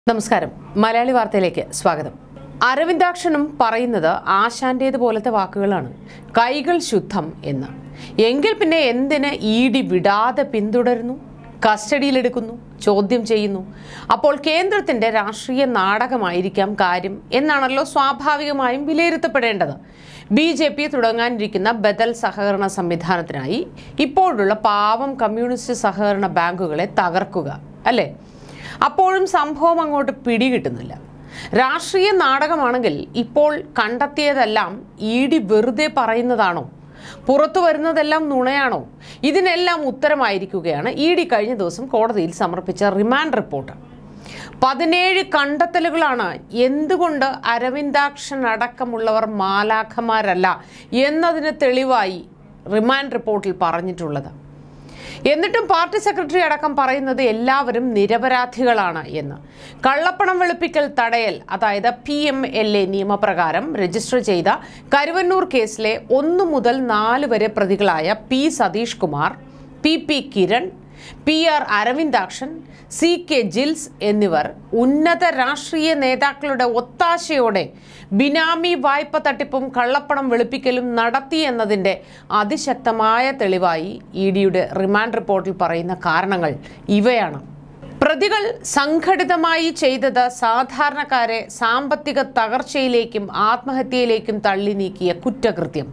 നമസ്കാരം മലയാളി വാർത്തയിലേക്ക് സ്വാഗതം അരവിന്ദാക്ഷനും പറയുന്നത് ആശാന്റേത് പോലത്തെ വാക്കുകളാണ് കൈകൾ ശുദ്ധം എന്ന് എങ്കിൽ പിന്നെ എന്തിന് ഇ ഡി വിടാതെ പിന്തുടരുന്നു കസ്റ്റഡിയിലെടുക്കുന്നു ചോദ്യം ചെയ്യുന്നു അപ്പോൾ കേന്ദ്രത്തിന്റെ രാഷ്ട്രീയ നാടകമായിരിക്കാം കാര്യം എന്നാണല്ലോ സ്വാഭാവികമായും വിലയിരുത്തപ്പെടേണ്ടത് ബി ജെ പി തുടങ്ങാനിരിക്കുന്ന ബദൽ സഹകരണ സംവിധാനത്തിനായി ഇപ്പോഴുള്ള പാവം കമ്മ്യൂണിസ്റ്റ് സഹകരണ ബാങ്കുകളെ തകർക്കുക അല്ലേ അപ്പോഴും സംഭവം അങ്ങോട്ട് പിടികിട്ടുന്നില്ല രാഷ്ട്രീയ നാടകമാണെങ്കിൽ ഇപ്പോൾ കണ്ടെത്തിയതെല്ലാം ഇ ഡി വെറുതെ പറയുന്നതാണോ പുറത്തു വരുന്നതെല്ലാം നുണയാണോ ഇതിനെല്ലാം ഉത്തരമായിരിക്കുകയാണ് ഇ ഡി കഴിഞ്ഞ ദിവസം കോടതിയിൽ സമർപ്പിച്ച റിമാൻഡ് റിപ്പോർട്ട് പതിനേഴ് കണ്ടെത്തലുകളാണ് എന്തുകൊണ്ട് അരവിന്ദാക്ഷൻ അടക്കമുള്ളവർ മാലാഖമാരല്ല എന്നതിന് തെളിവായി റിമാൻഡ് റിപ്പോർട്ടിൽ പറഞ്ഞിട്ടുള്ളത് എന്നിട്ടും പാർട്ടി സെക്രട്ടറി അടക്കം പറയുന്നത് എല്ലാവരും നിരപരാധികളാണ് എന്ന് കള്ളപ്പണം വെളുപ്പിക്കൽ തടയൽ അതായത് പി എം എൽ എ നിയമപ്രകാരം രജിസ്റ്റർ ചെയ്ത കരുവന്നൂർ കേസിലെ ഒന്ന് മുതൽ നാല് വരെ പ്രതികളായ P Satheesh Kumar P P Kiran P R Aravindakshan C K Jils എന്നിവർ ഉന്നത രാഷ്ട്രീയ നേതാക്കളുടെ ഒത്താശയോടെ ബിനാമി വായ്പ തട്ടിപ്പും കള്ളപ്പണം വെളുപ്പിക്കലും നടത്തി എന്നതിൻ്റെ അതിശക്തമായ തെളിവായി ഇ ഡിയുടെ റിമാൻഡ് റിപ്പോർട്ടിൽ പറയുന്ന കാരണങ്ങൾ ഇവയാണ് പ്രതികൾ സംഘടിതമായി ചെയ്തത് സാധാരണക്കാരെ സാമ്പത്തിക തകർച്ചയിലേക്കും ആത്മഹത്യയിലേക്കും തള്ളി നീക്കിയ കുറ്റകൃത്യം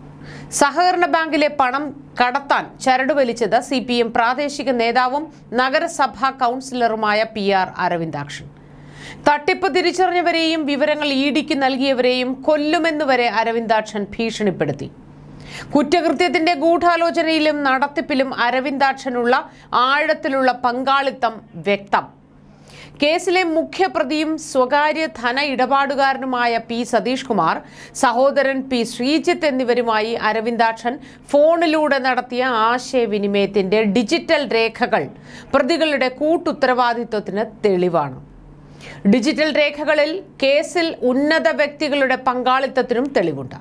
സഹകരണ ബാങ്കിലെ പണം കടത്താൻ ചരട് വലിച്ചത് സി പി എം പ്രാദേശിക നേതാവും നഗരസഭാ കൗൺസിലറുമായ പി ആർ അരവിന്ദാക്ഷൻ തട്ടിപ്പ് തിരിച്ചറിഞ്ഞവരെയും വിവരങ്ങൾ ഇഡിക്ക് നൽകിയവരെയും കൊല്ലുമെന്നുവരെ അരവിന്ദാക്ഷൻ ഭീഷണിപ്പെടുത്തി കുറ്റകൃത്യത്തിന്റെ ഗൂഢാലോചനയിലും നടത്തിപ്പിലും അരവിന്ദാക്ഷനുള്ള ആഴത്തിലുള്ള പങ്കാളിത്തം വ്യക്തം കേസിലെ മുഖ്യപ്രതിയും സ്വകാര്യ ധന ഇടപാടുകാരനുമായ പി സതീഷ് കുമാർ സഹോദരൻ പി ശ്രീജിത്ത് എന്നിവരുമായി അരവിന്ദാക്ഷൻ ഫോണിലൂടെ നടത്തിയ ആശയവിനിമയത്തിന്റെ ഡിജിറ്റൽ രേഖകൾ പ്രതികളുടെ കൂട്ടുത്തരവാദിത്വത്തിന് തെളിവാണ് ഡിജിറ്റൽ രേഖകളിൽ കേസിൽ ഉന്നത വ്യക്തികളുടെ പങ്കാളിത്തത്തിനും തെളിവുണ്ട്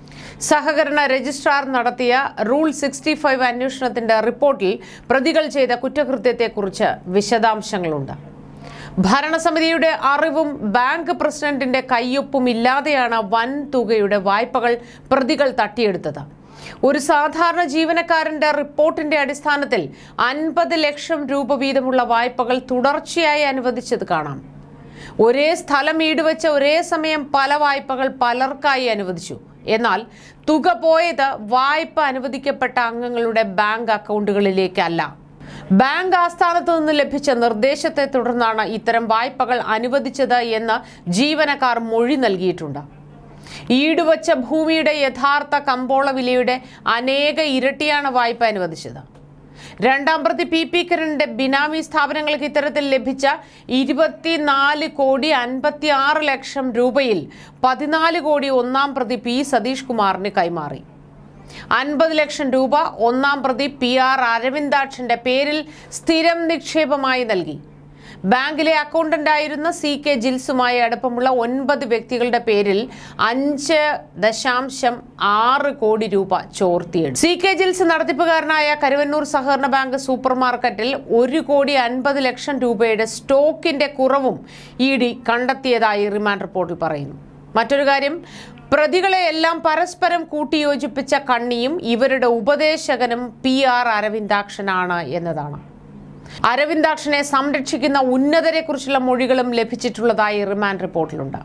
സഹകരണ രജിസ്ട്രാർ നടത്തിയ റൂൾ സിക്സ്റ്റി ഫൈവ് അന്വേഷണത്തിന്റെ റിപ്പോർട്ടിൽ പ്രതികൾ ചെയ്ത കുറ്റകൃത്യത്തെക്കുറിച്ച് വിശദാംശങ്ങളുണ്ട് ഭരണസമിതിയുടെ അറിവും ബാങ്ക് പ്രസിഡന്റിന്റെ കയ്യൊപ്പും ഇല്ലാതെയാണ് വൻ തുകയുടെ വായ്പകൾ പ്രതികൾ തട്ടിയെടുത്തത് ഒരു സാധാരണ ജീവനക്കാരന്റെ റിപ്പോർട്ടിന്റെ അടിസ്ഥാനത്തിൽ അൻപത് ലക്ഷം രൂപ വീതമുള്ള വായ്പകൾ തുടർച്ചയായി അനുവദിച്ചത് കാണാം ഒരേ സ്ഥലം ഈടുവെച്ച ഒരേ സമയം പല വായ്പകൾ പലർക്കായി അനുവദിച്ചു എന്നാൽ തുക പോയത് വായ്പ അനുവദിക്കപ്പെട്ട അംഗങ്ങളുടെ ബാങ്ക് അക്കൗണ്ടുകളിലേക്കല്ല ബാങ്ക് ആസ്ഥാനത്ത് നിന്ന് ലഭിച്ച നിർദ്ദേശത്തെ തുടർന്നാണ് ഇത്തരം വായ്പകൾ അനുവദിച്ചത് എന്ന് ജീവനക്കാർ മൊഴി നൽകിയിട്ടുണ്ട് ഈടുവച്ച ഭൂമിയുടെ യഥാർത്ഥ കമ്പോള വിലയുടെ അനേക ഇരട്ടിയാണ് വായ്പ അനുവദിച്ചത് രണ്ടാം പ്രതി പി പി കിരണിന്റെ ബിനാമി സ്ഥാപനങ്ങൾക്ക് ഇത്തരത്തിൽ ലഭിച്ച ഇരുപത്തിനാല് കോടി അൻപത്തി ആറ് ലക്ഷം രൂപയിൽ പതിനാല് കോടി ഒന്നാം പ്രതി പി സതീഷ് കുമാറിന് കൈമാറി അൻപത് ലക്ഷം രൂപ ഒന്നാം പ്രതി പി ആർ അരവിന്ദാക്ഷന്റെ പേരിൽ സ്ഥിരം നിക്ഷേപമായി നൽകി ബാങ്കിലെ അക്കൗണ്ടന്റായിരുന്ന സി കെ ജിൽസുമായി അടുപ്പമുള്ള ഒൻപത് വ്യക്തികളുടെ പേരിൽ അഞ്ച് ദശാംശം ആറ് കോടി രൂപ ചോർത്തിയെടുത്തു സി കെ ജിൽസ് നടത്തിപ്പുകാരനായ കരുവന്നൂർ സഹകരണ ബാങ്ക് സൂപ്പർ മാർക്കറ്റിൽ ഒരു കോടി അൻപത് ലക്ഷം രൂപയുടെ സ്റ്റോക്കിന്റെ കുറവും ഇ ഡി കണ്ടെത്തിയതായി റിമാൻഡ് റിപ്പോർട്ടിൽ പറയുന്നു മറ്റൊരു കാര്യം പ്രതികളെ എല്ലാം പരസ്പരം കൂട്ടിയോജിപ്പിച്ച കണ്ണിയും ഇവരുടെ ഉപദേശകനും പി ആർ അരവിന്ദാക്ഷനാണ് എന്നതാണ് അരവിന്ദാക്ഷനെ സംരക്ഷിക്കുന്ന ഉന്നതരെ കുറിച്ചുള്ള മൊഴികളും ലഭിച്ചിട്ടുള്ളതായി റിമാൻഡ് റിപ്പോർട്ടിലുണ്ട്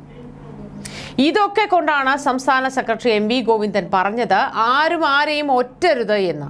ഇതൊക്കെ കൊണ്ടാണ് സംസ്ഥാന സെക്രട്ടറി എം വി ഗോവിന്ദൻ പറഞ്ഞത് ആരും ആരെയും ഒറ്റരുത് എന്ന്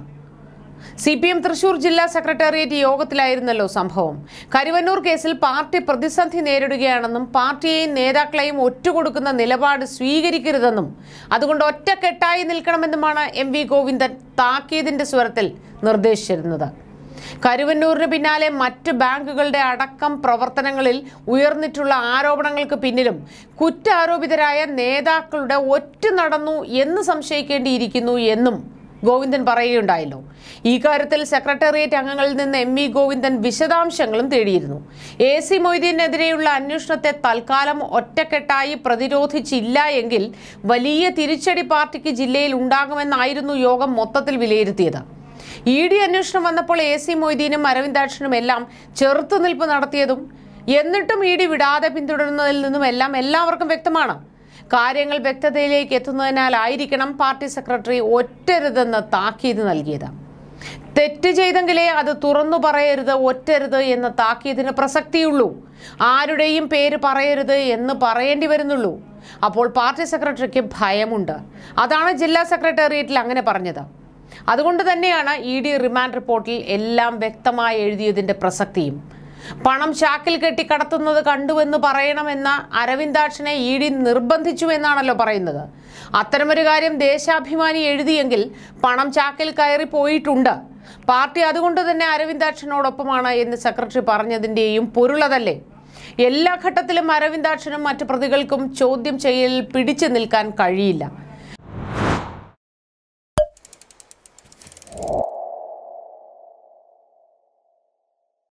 സി പി എം തൃശൂർ ജില്ലാ സെക്രട്ടേറിയറ്റ് യോഗത്തിലായിരുന്നല്ലോ സംഭവം കരുവന്നൂർ കേസിൽ പാർട്ടി പ്രതിസന്ധി നേരിടുകയാണെന്നും പാർട്ടിയെയും നേതാക്കളെയും ഒറ്റുകൊടുക്കുന്ന നിലപാട് സ്വീകരിക്കരുതെന്നും അതുകൊണ്ട് ഒറ്റക്കെട്ടായി നിൽക്കണമെന്നുമാണ് എം വി ഗോവിന്ദൻ താക്കീതിന്റെ സ്വരത്തിൽ നിർദ്ദേശിച്ചിരുന്നത് കരുവന്നൂരിന് പിന്നാലെ മറ്റ് ബാങ്കുകളുടെ അടക്കം പ്രവർത്തനങ്ങളിൽ ഉയർന്നിട്ടുള്ള ആരോപണങ്ങൾക്ക് പിന്നിലും കുറ്റാരോപിതരായ നേതാക്കളുടെ ഒറ്റ നടന്നു എന്ന് സംശയിക്കേണ്ടിയിരിക്കുന്നു എന്നും ഗോവിന്ദൻ പറയുകയുണ്ടായല്ലോ ഈ കാര്യത്തിൽ സെക്രട്ടേറിയറ്റ് അംഗങ്ങളിൽ നിന്ന് എം വി ഗോവിന്ദൻ വിശദാംശങ്ങളും തേടിയിരുന്നു എ സി മൊയ്തീനെതിരെയുള്ള അന്വേഷണത്തെ തൽക്കാലം ഒറ്റക്കെട്ടായി പ്രതിരോധിച്ചില്ല എങ്കിൽ വലിയ തിരിച്ചടി പാർട്ടിക്ക് ജില്ലയിൽ ഉണ്ടാകുമെന്നായിരുന്നു യോഗം മൊത്തത്തിൽ വിലയിരുത്തിയത് ഇ ഡി അന്വേഷണം വന്നപ്പോൾ എ സി മൊയ്തീനും അരവിന്ദാക്ഷനും എല്ലാം ചെറുത്തുനിൽപ്പ് നടത്തിയതും എന്നിട്ടും ഇ ഡി വിടാതെ പിന്തുടരുന്നതിൽ നിന്നും എല്ലാം എല്ലാവർക്കും വ്യക്തമാണ് കാര്യങ്ങൾ വ്യക്തതയിലേക്ക് എത്തുന്നതിനാലായിരിക്കണം പാർട്ടി സെക്രട്ടറി ഒറ്റരുതെന്ന് താക്കീത് നൽകിയത് തെറ്റ് ചെയ്തെങ്കിലേ അത് തുറന്നു പറയരുത് ഒറ്റരുത് എന്ന താക്കീതിന് പ്രസക്തിയുള്ളൂ ആരുടെയും പേര് പറയരുത് എന്ന് പറയേണ്ടി വരുന്നുള്ളൂ അപ്പോൾ പാർട്ടി സെക്രട്ടറിക്ക് ഭയമുണ്ട് അതാണ് ജില്ലാ സെക്രട്ടേറിയറ്റിൽ അങ്ങനെ പറഞ്ഞത് അതുകൊണ്ട് തന്നെയാണ് ഇ ഡി റിമാൻഡ് റിപ്പോർട്ടിൽ എല്ലാം വ്യക്തമായി എഴുതിയതിന്റെ പ്രസക്തിയും പണം ചാക്കിൽ കെട്ടി കടത്തുന്നത് കണ്ടുവെന്ന് പറയണമെന്ന അരവിന്ദാക്ഷനെ ഇ ഡി നിർബന്ധിച്ചു എന്നാണല്ലോ പറയുന്നത് അത്തരമൊരു കാര്യം ദേശാഭിമാനി എഴുതിയെങ്കിൽ പണം ചാക്കിൽ കയറി പോയിട്ടുണ്ട് പാർട്ടി അതുകൊണ്ട് തന്നെ അരവിന്ദാക്ഷനോടൊപ്പമാണ് എന്ന് സെക്രട്ടറി പറഞ്ഞതിൻ്റെയും പൊരുളതല്ലേ എല്ലാ ഘട്ടത്തിലും അരവിന്ദാക്ഷനും മറ്റു പ്രതികൾക്കും ചോദ്യം ചെയ്യലിൽ പിടിച്ചു നിൽക്കാൻ കഴിയില്ല